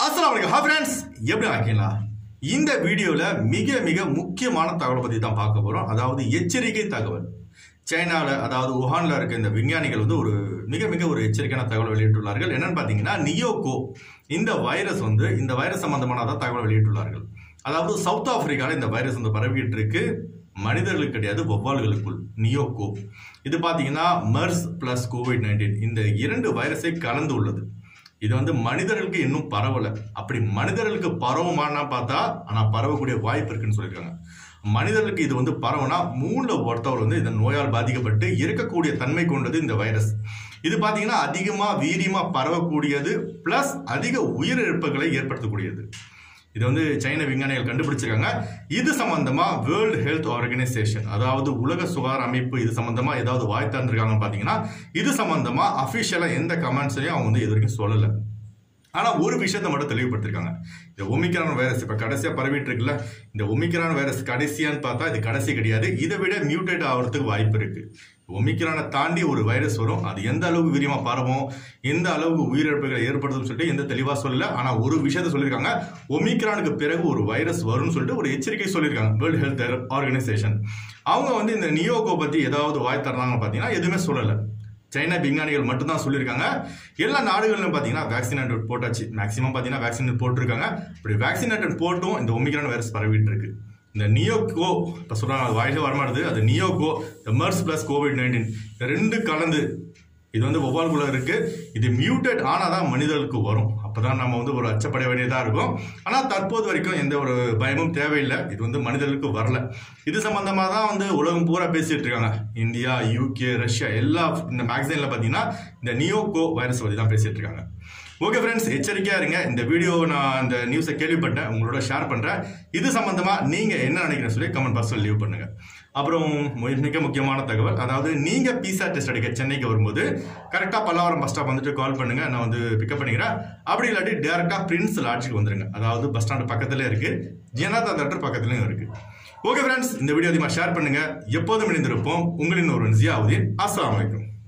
அஸ்ஸலாமு அலைக்கும் hi friends எப்படி இருக்கீங்களா இந்த வீடியோவில் மிக மிக முக்கியமான தகவலை பற்றி தான் பார்க்க போகிறோம் அதாவது எச்சரிக்கை தகவல் சைனாவில் அதாவது உஹானில் இருக்க இந்த விஞ்ஞானிகள் வந்து ஒரு மிக மிக ஒரு எச்சரிக்கையான தகவல் வெளியிட்டுள்ளார்கள் என்னன்னு பார்த்தீங்கன்னா நியோகோ இந்த வைரஸ் வந்து இந்த வைரஸ் சம்பந்தமான தான் தகவல் வெளியிட்டுள்ளார்கள் அதாவது சவுத் ஆப்பிரிக்காவில் இந்த வைரஸ் வந்து பரவிட்டு இருக்கு மனிதர்களுக்கு கிடையாது வௌவால்களுக்குள் நியோகோ இது பார்த்தீங்கன்னா மர்ஸ் பிளஸ் கோவிட் நைன்டீன் இந்த இரண்டு வைரஸை கலந்து உள்ளது இது வந்து மனிதர்களுக்கு இன்னும் பரவல அப்படி மனிதர்களுக்கு பரவுமானா பார்த்தா ஆனா பரவக்கூடிய வாய்ப்பு இருக்குன்னு சொல்லியிருக்காங்க மனிதர்களுக்கு இது வந்து பரவுனா மூணுல ஒருத்தவர் வந்து இந்த நோயால் பாதிக்கப்பட்டு இறக்கக்கூடிய தன்மை கொண்டது இந்த வைரஸ் இது பாத்தீங்கன்னா அதிகமா வீரியமா பரவக்கூடியது பிளஸ் அதிக உயிரிழப்புகளை ஏற்படுத்தக்கூடியது இது வந்து சைன விஞ்ஞானிகள் கண்டுபிடிச்சிருக்காங்க இது சம்பந்தமா வேர்ல்டு ஹெல்த் ஆர்கனைசேஷன் அதாவது உலக சுகாதார அமைப்பு இது சம்பந்தமா ஏதாவது வாய் தந்திருக்காங்கன்னு பாத்தீங்கன்னா இது சம்பந்தமா அபிஷியலா எந்த கமெண்ட்ஸையும் அவங்க வந்து இது வரைக்கும் சொல்லல ஆனா ஒரு விஷயத்த மட்டும் தெளிவுபடுத்திருக்காங்க இந்த ஒமிக்ரான் வைரஸ் இப்ப கடைசியா பரவிட்டு இருக்குல்ல இந்த ஒமிக்ரான் வைரஸ் கடைசியான்னு பார்த்தா இது கடைசி கிடையாது இதை விட மியூட்டேட் ஆகிறதுக்கு வாய்ப்பு இருக்கு ஒமிக்ரானை தாண்டி ஒரு வைரஸ் வரும் அது எந்த அளவுக்கு வீரியமா பரவும் எந்த அளவுக்கு உயிரிழப்புகளை ஏற்படுத்தும் சொல்லிட்டு எந்த தெளிவா சொல்லல ஆனா ஒரு விஷயத்த சொல்லியிருக்காங்க ஒமிக்ரானுக்கு பிறகு ஒரு வைரஸ் வரும்னு சொல்லிட்டு ஒரு எச்சரிக்கை சொல்லியிருக்காங்க வேர்ல்டு ஹெல்த் ஆர்கனைசேஷன் அவங்க வந்து இந்த நியோகோ பத்தி ஏதாவது வாய் தர்றாங்கன்னு பாத்தீங்கன்னா எதுவுமே சொல்லல சைனா விஞ்ஞானிகள் மட்டும்தான் சொல்லியிருக்காங்க எல்லா நாடுகளிலும் பார்த்தீங்கன்னா வேக்சினேட்டட் போட்டாச்சு மேக்ஸிமம் பார்த்தீங்கன்னா வேக்சினேட் போட்டிருக்காங்க இப்படி வேக்சினேட்டட் போட்டும் இந்த ஒமிக்ரான் வைரஸ் பரவிட்டு இருக்கு இந்த நியோகோ இப்போ சொல்கிறாங்க அது வாயில வரமாட்டுது அது நியோகோ இந்த மர்ஸ் பிளஸ் கோவிட் நைன்டீன் ரெண்டு கலந்து இது வந்து ஒவ்வால்குள்ள இருக்கு இது மியூட்டட் ஆனால் தான் மனிதர்களுக்கு வரும் அப்பதான் நம்ம வந்து ஒரு அச்சப்பட வேண்டியதாக இருக்கும் ஆனால் தற்போது வரைக்கும் எந்த ஒரு பயமும் தேவையில்லை இது வந்து மனிதர்களுக்கு வரல இது சம்பந்தமாக தான் வந்து உலகம் பூரா பேசிட்டு இருக்காங்க இந்தியா யூகே ரஷ்யா எல்லா இந்த மேக்சினில் பார்த்தீங்கன்னா இந்த நியோகோ வைரஸ் பற்றி தான் பேசிட்டு இருக்காங்க ஓகே ஃப்ரெண்ட்ஸ் எச்சரிக்கையா இருங்க இந்த வீடியோ நான் இந்த நியூஸை கேள்விப்பட்டேன் உங்களோட ஷேர் பண்றேன் இது சம்பந்தமா நீங்க என்ன நினைக்கிறேன்னு சொல்லி கமெண்ட் பாக்ஸ்ல லீவ் பண்ணுங்க அப்புறம் மு- மிக முக்கியமான தகவல் அதாவது நீங்க பிசா டெஸ்ட் அடிக்க சென்னைக்கு வரும்போது கரெக்டா பல்லாவரம் பஸ் ஸ்டாப் வந்துட்டு கால் பண்ணுங்க நான் வந்து பிக்கப் பண்ணிக்கிறேன் அப்படி இல்லாட்டி டேரக்டா பிரின்ஸ் லாட்ஜுக்கு வந்துருங்க அதாவது பஸ் ஸ்டாண்ட் பக்கத்துல இருக்கு ஜனதா தேட்டர் பக்கத்துலயும் இருக்கு ஓகே ஃப்ரெண்ட்ஸ் இந்த வீடியோ அதிகமாக ஷேர் பண்ணுங்க எப்போதும் இணைந்திருப்போம் உங்களின் ஒரு ஜியாவுதீன் அஸ்ஸலாமு அலைக்கும்